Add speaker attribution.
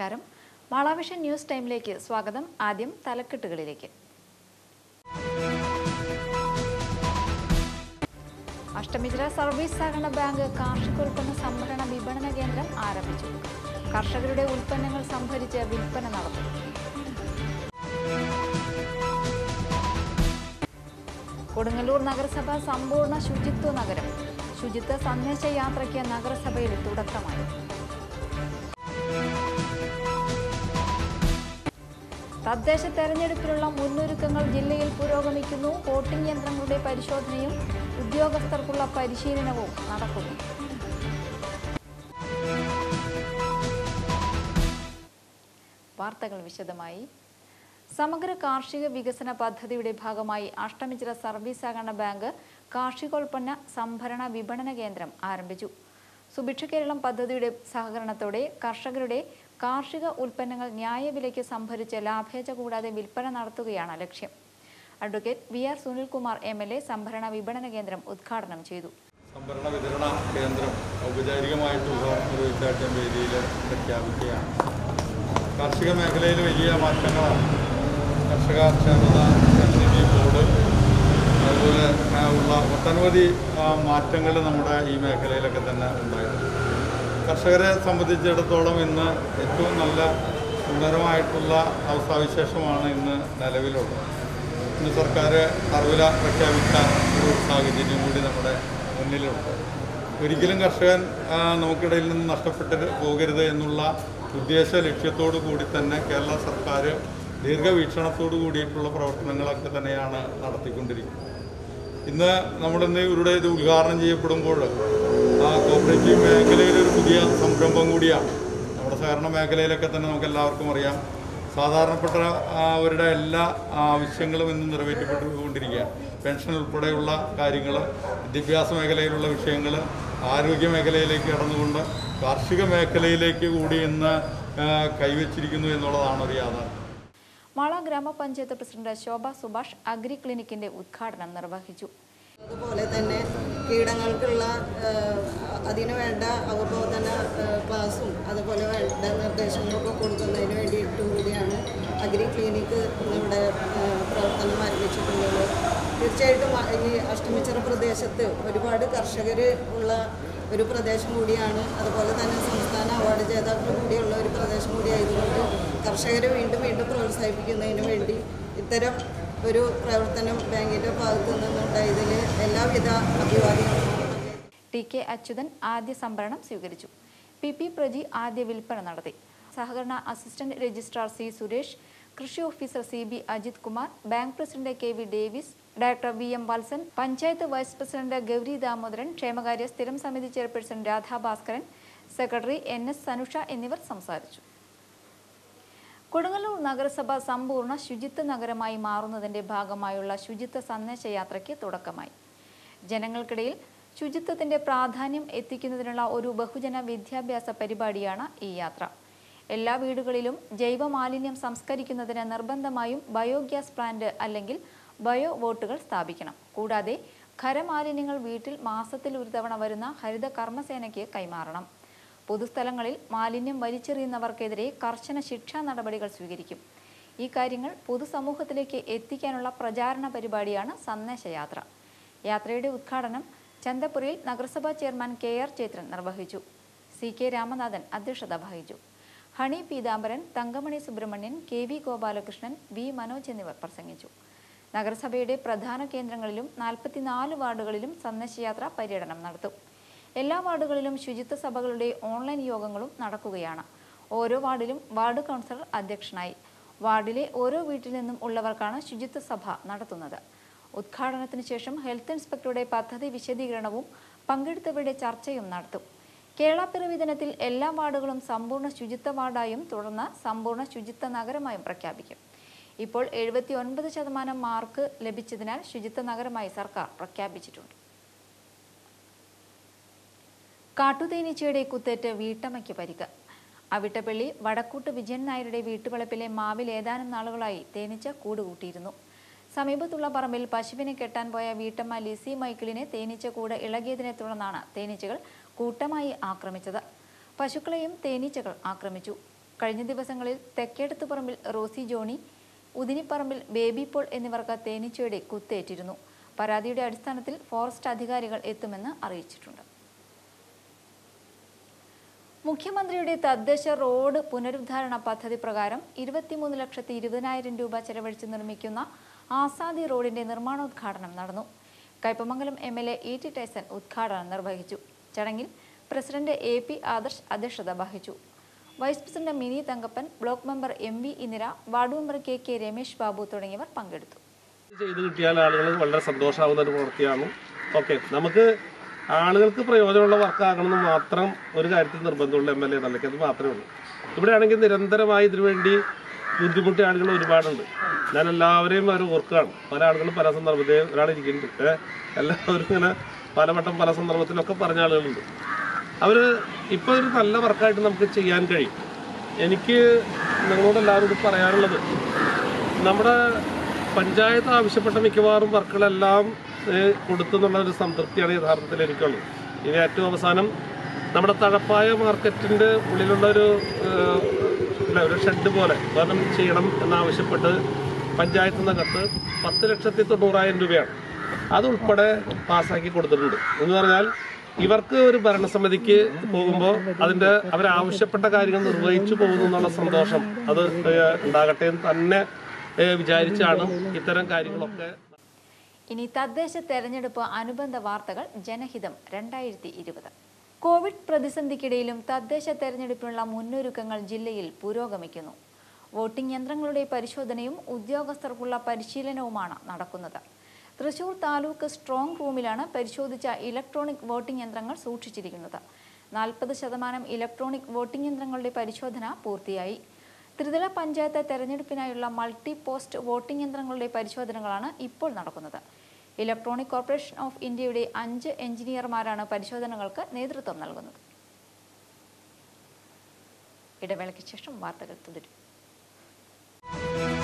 Speaker 1: നമസ്കാരം മാളാവിഷൻ ന്യൂസ് ടൈമിലേക്ക് സ്വാഗതം ആദ്യം തലക്കെട്ടുകളിലേക്ക് അഷ്ടമിത്ര സർവീസ് സഹകരണ ബാങ്ക് കാർഷികോൽപ്പന്ന സംഭരണ വിപണന കേന്ദ്രം ആരംഭിച്ചു കർഷകരുടെ ഉൽപ്പന്നങ്ങൾ സംഭരിച്ച് വിൽപ്പന നടത്തും കൊടുങ്ങല്ലൂർ നഗരസഭ സമ്പൂർണ്ണ ശുചിത്വ നഗരം ശുചിത്വ സന്ദേശ യാത്രയ്ക്ക് നഗരസഭയിൽ തുടക്കമായി തദ്ദേശ തെരഞ്ഞെടുപ്പിനുള്ള മുന്നൊരുക്കങ്ങൾ ജില്ലയിൽ പുരോഗമിക്കുന്നു വോട്ടിംഗ് യന്ത്രങ്ങളുടെ പരിശോധനയും ഉദ്യോഗസ്ഥർക്കുള്ള പരിശീലനവും നടക്കുന്നു വാർത്തകൾ വിശദമായി സമഗ്ര കാർഷിക വികസന പദ്ധതിയുടെ ഭാഗമായി അഷ്ടമിച്ചിറ സർവീസ് സഹകരണ ബാങ്ക് കാർഷികോൽപ്പന്ന സംഭരണ വിപണന കേന്ദ്രം ആരംഭിച്ചു സുഭിക്ഷ കേരളം പദ്ധതിയുടെ സഹകരണത്തോടെ കർഷകരുടെ കാർഷിക ഉൽപ്പന്നങ്ങൾ ന്യായവിലയ്ക്ക് സംഭരിച്ച് ലാഭേച്ഛ കൂടാതെ വിൽപ്പന നടത്തുകയാണ് ലക്ഷ്യം advocate V R Sunilkumar M L A സംഭരണ വിപണന കേന്ദ്രം ഉദ്ഘാടനം ചെയ്തു
Speaker 2: സംഭരണ വിതരണ കേന്ദ്രം ഔപചാരികമായിട്ട് ഉദ്ഘാടനം നിർവഹിച്ചായിട്ട് വേദിയിൽ പ്രഖ്യാപിക്കുകയാണ് കാർഷിക മേഖലയിൽ വലിയ മാറ്റങ്ങളാണ് കർഷക ക്ഷേമത നിധി ബോർഡ് അതുപോലെ ആ, ഉള്ള ഒട്ടനവധി മാറ്റങ്ങൾ നമ്മുടെ ഈ മേഖലയിലൊക്കെ തന്നെ ഉണ്ടായിട്ടുണ്ട് കർഷകരെ സംബന്ധിച്ചിടത്തോളം ഇന്ന് ഏറ്റവും നല്ല സുന്ദരമായിട്ടുള്ള അവസ്ഥാവിശേഷമാണ് ഇന്ന് നിലവിലുള്ളത് ഇന്ന് സർക്കാർ അറിവില പ്രഖ്യാപിച്ച ഒരു സാഹചര്യം കൂടി നമ്മുടെ മുന്നിലുണ്ട് ഒരിക്കലും കർഷകൻ ആ, നമുക്കിടയിൽ നിന്ന് നഷ്ടപ്പെട്ട് പോകരുത് എന്നുള്ള ഉദ്ദേശ ലക്ഷ്യത്തോടു കൂടി തന്നെ കേരള സർക്കാർ ദീർഘവീക്ഷണത്തോടു കൂടിയിട്ടുള്ള പ്രവർത്തനങ്ങളൊക്കെ തന്നെയാണ് നടത്തിക്കൊണ്ടിരിക്കുന്നത് ഇന്ന് നമ്മളിന്ന് ഇവരുടെ ഇത് ഉദ്ഘാടനം ചെയ്യപ്പെടുമ്പോൾ ആ കോപ്പറേറ്റീവ് മേഖലയിൽ ഒരു പുതിയ സംരംഭം കൂടിയാണ് നമ്മുടെ സഹകരണ മേഖലയിലൊക്കെ തന്നെ നമുക്ക് എല്ലാവർക്കും അറിയാം സാധാരണപ്പെട്ട ആ, അവരുടെ എല്ലാ ആവശ്യങ്ങളും ഇന്ന് നിറവേറ്റപ്പെട്ടുകൊണ്ടിരിക്കുകയാണ് പെൻഷൻ ഉൾപ്പെടെയുള്ള കാര്യങ്ങൾ വിദ്യാഭ്യാസ മേഖലയിലുള്ള വിഷയങ്ങൾ ആരോഗ്യ മേഖലയിലേക്ക് കടന്നുകൊണ്ട് കാർഷിക മേഖലയിലേക്ക് കൂടി ഇന്ന് ആ, കൈവച്ചിരിക്കുന്നു എന്നുള്ളതാണ് ഒരു യാഥാർത്ഥ്യം
Speaker 1: മാള ഗ്രാമപഞ്ചായത്ത് പ്രസിഡന്റ് ശോഭ സുഭാഷ് അഗ്രി ക്ലിനിക്കിന്റെ ഉദ്ഘാടനം നിർവഹിച്ചു
Speaker 3: അതുപോലെ തന്നെ കീടങ്ങൾക്കുള്ള ഏഹ്, അതിന് വേണ്ട അവബോധന ഏഹ്, ക്ലാസ്സും അതുപോലെ വേണ്ട നിർദ്ദേശങ്ങളൊക്കെ കൊടുക്കുന്നതിന് വേണ്ടിയിട്ട് കൂടിയാണ് അഗ്രി ക്ലിനിക്ക് ഇന്നിവിടെ ഏഹ്, പ്രവർത്തനം ആരംഭിച്ചിട്ടുള്ളത് തീർച്ചയായിട്ടും ആ- ഈ അഷ്ടമിച്ചിറ പ്രദേശത്ത് ഒരുപാട് കർഷകർ ഉള്ള ഒരു പ്രദേശം കൂടിയാണ് അതുപോലെ തന്നെ സംസ്ഥാന അവാർഡ് ജേതാക്കൾ കൂടിയുള്ള ഒരു പ്രദേശം കൂടി ആയതുകൊണ്ട് കർഷകരെ വീണ്ടും വീണ്ടും പ്രോത്സാഹിപ്പിക്കുന്നതിന് വേണ്ടി ഇത്തരം ഒരു പ്രവർത്തനം ബാങ്കിൻ്റെ ഭാഗത്തു നിന്നുണ്ടായതിൽ എല്ലാവിധ അഭിവാദ്യങ്ങളും
Speaker 1: ടി കെ അച്യുതൻ ആദ്യ സംഭരണം സ്വീകരിച്ചു പി പി പ്രജി ആദ്യ വിൽപ്പന നടത്തി സഹകരണ അസിസ്റ്റന്റ് രജിസ്ട്രാർ സി സുരേഷ് കൃഷി officer C B Ajith Kumar bank president K V Davis director V M Valsan panchayat vice president Gauri Damodaran ക്ഷേമകാര്യ സ്ഥിരം സമിതി chairperson Radha Bhaskaran secretary N S Sanusha എന്നിവർ സംസാരിച്ചു കൊടുങ്ങല്ലൂർ നഗരസഭ സമ്പൂർണ്ണ ശുചിത്വ നഗരമായി മാറുന്നതിന്റെ ഭാഗമായുള്ള ശുചിത്വ സന്ദേശയാത്രയ്ക്ക് തുടക്കമായി ജനങ്ങൾക്കിടയിൽ ശുചിത്വത്തിന്റെ പ്രാധാന്യം എത്തിക്കുന്നതിനുള്ള ഒരു ബഹുജന വിദ്യാഭ്യാസ പരിപാടിയാണ് ഈ യാത്ര എല്ലാ വീടുകളിലും ജൈവ മാലിന്യം സംസ്കരിക്കുന്നതിന് നിർബന്ധമായും ബയോഗ്യാസ് പ്ലാന്റ് അല്ലെങ്കിൽ ബയോ വോട്ടുകൾ സ്ഥാപിക്കണം കൂടാതെ ഖരമാലിന്യങ്ങൾ വീട്ടിൽ മാസത്തിൽ ഒരു തവണ വരുന്ന ഹരിത കർമ്മസേനയ്ക്ക് കൈമാറണം പൊതുസ്ഥലങ്ങളിൽ മാലിന്യം വലിച്ചെറിയുന്നവർക്കെതിരെ കർശന ശിക്ഷാ നടപടികൾ സ്വീകരിക്കും ഈ കാര്യങ്ങൾ പൊതുസമൂഹത്തിലേക്ക് എത്തിക്കാനുള്ള പ്രചാരണ പരിപാടിയാണ് സന്ദേശയാത്ര യാത്രയുടെ ഉദ്ഘാടനം ചന്തപുരയിൽ നഗരസഭാ ചെയർമാൻ കെ ആർ ചേത്രൻ നിർവഹിച്ചു സി കെ രാമനാഥൻ അധ്യക്ഷത വഹിച്ചു Honey Peethambaran Thankamani Subramanian K V Gopalakrishnan V Manoj എന്നിവർ പ്രസംഗിച്ചു നഗരസഭയുടെ പ്രധാന കേന്ദ്രങ്ങളിലും നാൽപ്പത്തിനാല് വാർഡുകളിലും സന്ദേശയാത്ര പര്യടനം നടത്തും എല്ലാ വാർഡുകളിലും ശുചിത്വ സഭകളുടെ ഓൺലൈൻ യോഗങ്ങളും നടക്കുകയാണ് ഓരോ വാർഡിലും വാർഡ് കൗൺസിലർ അധ്യക്ഷനായി വാർഡിലെ ഓരോ വീട്ടിൽ നിന്നും ഉള്ളവർക്കാണ് ശുചിത്വ സഭ നടത്തുന്നത് ഉദ്ഘാടനത്തിന് ശേഷം ഹെൽത്ത് ഇൻസ്പെക്ടറുടെ പദ്ധതി വിശദീകരണവും പങ്കെടുത്തവരുടെ ചർച്ചയും നടത്തും കേരള പിറവി ദിനത്തിൽ എല്ലാ വാർഡുകളും സമ്പൂർണ്ണ ശുചിത്വ വാർഡായും തുടർന്ന് സമ്പൂർണ്ണ ശുചിത്വ നഗരമായും പ്രഖ്യാപിക്കും ഇപ്പോൾ എഴുപത്തി ഒൻപത് ശതമാനം മാർക്ക് ലഭിച്ചതിനാൽ ശുചിത്വ നഗരമായി സർക്കാർ പ്രഖ്യാപിച്ചിട്ടുണ്ട് കാട്ടുതേനീച്ചയുടെ കുത്തേറ്റ് വീട്ടമ്മയ്ക്ക് പരിക്ക് അവിട്ടപ്പള്ളി വടക്കൂട്ട് വിജയൻ നായരുടെ വീട്ടുവളപ്പിലെ മാവിൽ ഏതാനും നാളുകളായി തേനീച്ച കൂടുകൂട്ടിയിരുന്നു സമീപത്തുള്ള പറമ്പിൽ പശുവിനെ കെട്ടാൻ പോയ വീട്ടമ്മ ലിസി മൈക്കിളിനെ തേനീച്ച കൂട് ഇളകിയതിനെ തുടർന്നാണ് തേനീച്ചകൾ കൂട്ടമായി ആക്രമിച്ചത് പശുക്കളെയും തേനീച്ചകൾ ആക്രമിച്ചു കഴിഞ്ഞ ദിവസങ്ങളിൽ തെക്കേടത്ത് പറമ്പിൽ റോസി ജോണി ഉദിനിപ്പറമ്പിൽ ബേബി പോൾ എന്നിവർക്ക് തേനീച്ചയുടെ കുത്തേറ്റിരുന്നു പരാതിയുടെ അടിസ്ഥാനത്തിൽ ഫോറസ്റ്റ് അധികാരികൾ എത്തുമെന്ന് അറിയിച്ചിട്ടുണ്ട് മുഖ്യമന്ത്രിയുടെ തദ്ദേശ റോഡ് പുനരുദ്ധാരണ പദ്ധതി പ്രകാരം ഇരുപത്തിമൂന്ന് ലക്ഷത്തി ഇരുപതിനായിരം രൂപ ചെലവഴിച്ച് നിർമ്മിക്കുന്ന ആസാദി റോഡിന്റെ നിർമ്മാണോദ്ഘാടനം നടന്നു Kaipamangalam M L A E T Tyson ഉദ്ഘാടനം നിർവഹിച്ചു ചടങ്ങിൽ പ്രസിഡന്റ് എ പി ആദർശ് അധ്യക്ഷത വഹിച്ചു vice president Mini Thankappan block member M V Indira ward member K K Ramesh Babu തുടങ്ങിയവർ പങ്കെടുത്തു
Speaker 4: ചെയ്ത് കിട്ടിയാൽ ആളുകൾ വളരെ സന്തോഷമാവുന്ന ഒരു പ്രവൃത്തിയാണ് ഓക്കെ നമുക്ക് ആളുകൾക്ക് പ്രയോജനമുള്ള വർക്കാകണമെന്ന് മാത്രം ഒരു കാര്യത്തിൽ നിർബന്ധമുള്ള എം എൽ എ നിലയ്ക്ക് അത് മാത്രമേ ഉള്ളൂ ഇവിടെയാണെങ്കിൽ നിരന്തരമായി ഇതിനുവേണ്ടി ബുദ്ധിമുട്ടിയ ആളുകൾ ഒരുപാടുണ്ട് ഞാൻ എല്ലാവരെയും അവർ ഓർക്കുകയാണ് പല ആളുകളും പല സന്ദർഭത്തിൽ ഒരാൾ ഇരിക്കുന്നുണ്ട് ഏഹ് എല്ലാവരും ഇങ്ങനെ പലവട്ടം പല സന്ദർഭത്തിലൊക്കെ പറഞ്ഞ ആളുകളുണ്ട് അവർ ഇപ്പോൾ ഒരു നല്ല വർക്കായിട്ട് നമുക്ക് ചെയ്യാൻ കഴിയും എനിക്ക് നിങ്ങളോട് എല്ലാവരോടും പറയാനുള്ളത് നമ്മുടെ പഞ്ചായത്ത് ആവശ്യപ്പെട്ട മിക്കവാറും വർക്കുകളെല്ലാം ഏഹ്, കൊടുത്തു എന്നുള്ള ഒരു സംതൃപ്തിയാണ് യഥാർത്ഥത്തിൽ എനിക്കുള്ളത് ഇനി ഏറ്റവും അവസാനം നമ്മുടെ തഴപ്പായ മാർക്കറ്റിൻ്റെ ഉള്ളിലുള്ള ഒരു ഏഹ്, ഇല്ല, ഒരു ഷെഡ് പോലെ കാരണം ചെയ്യണം എന്നാവശ്യപ്പെട്ട് പഞ്ചായത്ത് നിന്നകത്ത് പത്ത് ലക്ഷത്തി തൊണ്ണൂറായിരം രൂപയാണ് അതുൾപ്പെടെ പാസ്സാക്കി കൊടുത്തിട്ടുണ്ട് എന്ന് പറഞ്ഞാൽ ഇവർക്ക് ഒരു ഭരണസമിതിക്ക് പോകുമ്പോൾ അതിൻ്റെ അവരാവശ്യപ്പെട്ട കാര്യങ്ങൾ നിർവഹിച്ചു പോകുന്നു എന്നുള്ള സന്തോഷം അത് ഏഹ്, ഉണ്ടാകട്ടെ എന്ന് തന്നെ ഏഹ്, വിചാരിച്ചാണ് ഇത്തരം കാര്യങ്ങളൊക്കെ
Speaker 1: ഇനി തദ്ദേശ തെരഞ്ഞെടുപ്പ് അനുബന്ധ വാർത്തകൾ ജനഹിതം രണ്ടായിരത്തി ഇരുപത് കോവിഡ് പ്രതിസന്ധിക്കിടയിലും തദ്ദേശ തെരഞ്ഞെടുപ്പിനുള്ള മുന്നൊരുക്കങ്ങൾ ജില്ലയിൽ പുരോഗമിക്കുന്നു വോട്ടിംഗ് യന്ത്രങ്ങളുടെ പരിശോധനയും ഉദ്യോഗസ്ഥർക്കുള്ള പരിശീലനവുമാണ് നടക്കുന്നത് തൃശൂർ താലൂക്ക് സ്ട്രോങ് റൂമിലാണ് പരിശോധിച്ച ഇലക്ട്രോണിക് വോട്ടിംഗ് യന്ത്രങ്ങൾ സൂക്ഷിച്ചിരിക്കുന്നത് നാൽപ്പത് ശതമാനം ഇലക്ട്രോണിക് വോട്ടിംഗ് യന്ത്രങ്ങളുടെ പരിശോധന പൂർത്തിയായി ത്രിതല പഞ്ചായത്ത് തെരഞ്ഞെടുപ്പിനായുള്ള മൾട്ടി പോസ്റ്റ് വോട്ടിംഗ് യന്ത്രങ്ങളുടെ പരിശോധനകളാണ് ഇപ്പോൾ നടക്കുന്നത് ഇലക്ട്രോണിക് കോർപ്പറേഷൻ ഓഫ് ഇന്ത്യയുടെ അഞ്ച് എഞ്ചിനീയർമാരാണ് പരിശോധനകൾക്ക് നേതൃത്വം നൽകുന്നത് ഇടവേളയ്ക്ക് ശേഷം വാർത്തകൾ തുടരും